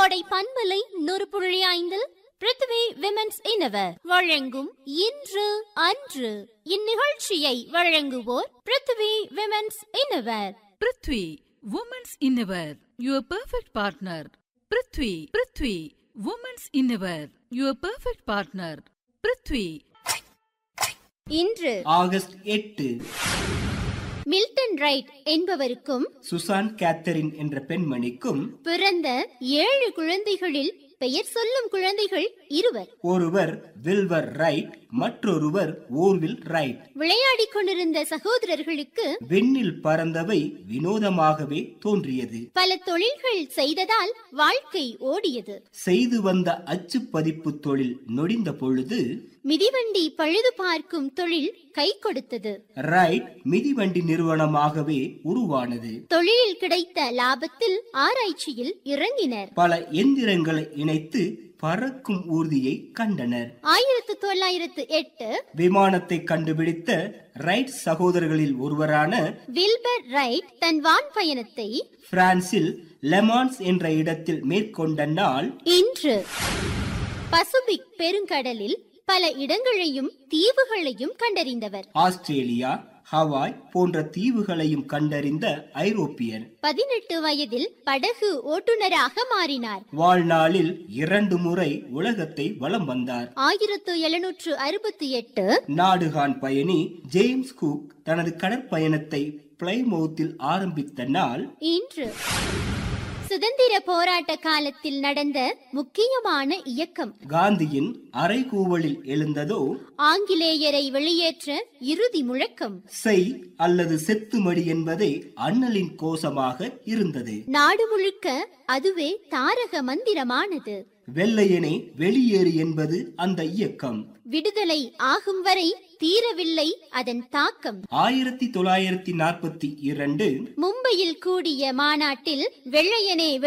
கோடை பண்பலை நூறு புள்ளி ஐந்தில் பிருத்திவி விமென்ஸ் இனவர் வழங்கும் இன்று அன்று இந்நிகழ்ச்சியை வழங்குவோர் Prithvi women's innerwear Prithvi women's innerwear your perfect partner Prithvi Prithvi women's innerwear your perfect partner Prithvi இன்று ஆகஸ்ட் எட்டு மில்டன் ரைட் என்பவருக்கும் சுசான் கேத்தரின் என்ற பெண்மணிக்கும் பிறந்த ஏழு குழந்தைகளில் பெயர் சொல்லும் குழந்தைகள் இருவர் ஒருவர் வில்வர் ரைட் மற்றொருவர் ஓர்வில் ரைட் விளையாடிக் கொண்டிருந்த சகோதரர்களுக்கு விண்ணில் பறந்தவை வினோதமாகவே தோன்றியது பல தொழில்கள் செய்ததால் வாழ்க்கை ஓடியது செய்து வந்த அச்சு பதிப்பு தொழில் நொடிந்த பொழுது மிதிவண்டி பழுது பார்க்கும் தொழில் கை கொடுத்தது ரைட் மிதிவண்டி நிறுவனமாகவே உருவானது தொழிலில் கிடைத்த லாபத்தில் ஆராய்ச்சியில் இறங்கினர் பல எந்திரங்களை இணைத்து பறக்கும் ஊர்தியை கண்டனர் ஆயிரத்து தொள்ளாயிரத்து எட்டு விமானத்தை கண்டுபிடித்த ரைட் சகோதரர்களில் ஒருவரான வில்பர் ரைட் தன் வான் பயணத்தை பிரான்சில் லெமான்ஸ் என்ற இடத்தில் மேற்கொண்ட நாள் இன்று பசிபிக் பெருங்கடலில் பல இடங்களையும் தீவுகளையும் கண்டறிந்தவர் ஆஸ்திரேலியா ஹவாய் போன்ற தீவுகளையும் கண்டறிந்த ஐரோப்பியர் பதினெட்டு வயதில் படகு ஓட்டுநராக மாறினார் வாழ்நாளில் இரண்டு முறை உலகத்தை வலம் வந்தார் ஆயிரத்து எழுநூற்று அறுபத்தி எட்டு நாடுகான் பயணி ஜேம்ஸ் குக் தனது கடற்பயணத்தை பிளைமவுத்தில் ஆரம்பித்த நாள் இன்று சுதந்திர போராட்ட காலத்தில் நடந்த முக்கியமான இயக்கம் காந்தியின் அரைகூவலில் எழுந்ததோ ஆங்கிலேயரை வெளியேற்ற இறுதி முழக்கம் செய் அல்லது செத்துமடி என்பதே அண்ணலின் கோஷமாக இருந்தது நாடு முழுக்க அதுவே தாரக மந்திரமானது வெள்ளையனே வெளியேறு என்பது அந்த இயக்கம் விடுதலை ஆகும் வரை தீரவில்லை அதன் தாக்கம் ஆயிரத்தி தொள்ளாயிரத்தி நாற்பத்தி இரண்டு மும்பையில் கூடிய மாநாட்டில் வெள்ளையனே